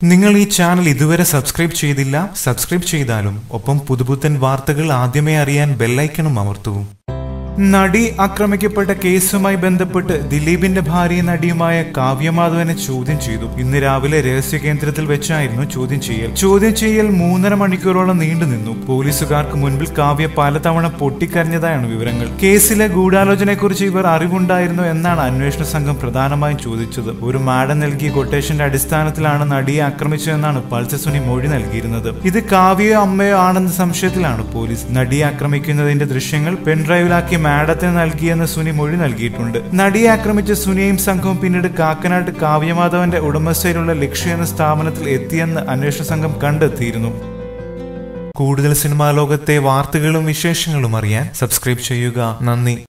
നിങ്ങൾ ഈ ചാനൽ ഇതുവരെ സബ്സ്ക്രൈബ് ചെയ്തില്ല സബ്സ്ക്രൈബ് ചെയ്താലും ഒപ്പം പുതുപുത്തൻ വാർത്തകൾ ആദ്യമേ അറിയാൻ ബെല്ലൈക്കണും അമർത്തൂ നടി ആക്രമിക്കപ്പെട്ട കേസുമായി ബന്ധപ്പെട്ട് ദിലീപിന്റെ ഭാര്യ നടിയുമായ കാവ്യമാധവനെ ചോദ്യം ചെയ്തു ഇന്ന് രാവിലെ രഹസ്യ കേന്ദ്രത്തിൽ വെച്ചായിരുന്നു ചോദ്യം ചെയ്യൽ ചോദ്യം ചെയ്യൽ മൂന്നര മണിക്കൂറോളം നീണ്ടുനിന്നു പോലീസുകാർക്ക് മുൻപിൽ കാവ്യ പലതവണ പൊട്ടിക്കരഞ്ഞതായാണ് വിവരങ്ങൾ കേസിലെ ഗൂഢാലോചനയെക്കുറിച്ച് ഇവർ അറിവുണ്ടായിരുന്നു എന്നാണ് അന്വേഷണ സംഘം പ്രധാനമായും ചോദിച്ചത് ഒരു മാഡം നൽകിയ കൊട്ടേഷന്റെ അടിസ്ഥാനത്തിലാണ് നടിയെ ആക്രമിച്ചതെന്നാണ് പൾസസുനി മൊഴി നൽകിയിരുന്നത് ഇത് കാവ്യയോ അമ്മയോ ആണെന്ന സംശയത്തിലാണ് പോലീസ് നടിയെ ആക്രമിക്കുന്നതിന്റെ ദൃശ്യങ്ങൾ പെൻഡ്രൈവിലാക്കി മാഡത്തിന് നൽകിയെന്ന് സുനി മൊഴി നൽകിയിട്ടുണ്ട് നടിയെ ആക്രമിച്ച സുനിയും സംഘവും പിന്നീട് കാക്കനാട്ട് കാവ്യമാധവന്റെ ഉടമസ്ഥയിലുള്ള ലക്ഷ്യ എന്ന സ്ഥാപനത്തിൽ എത്തിയെന്ന് അന്വേഷണ സംഘം കണ്ടെത്തിയിരുന്നു കൂടുതൽ സിനിമാ ലോകത്തെ വാർത്തകളും വിശേഷങ്ങളും അറിയാൻ സബ്സ്ക്രൈബ് ചെയ്യുക നന്ദി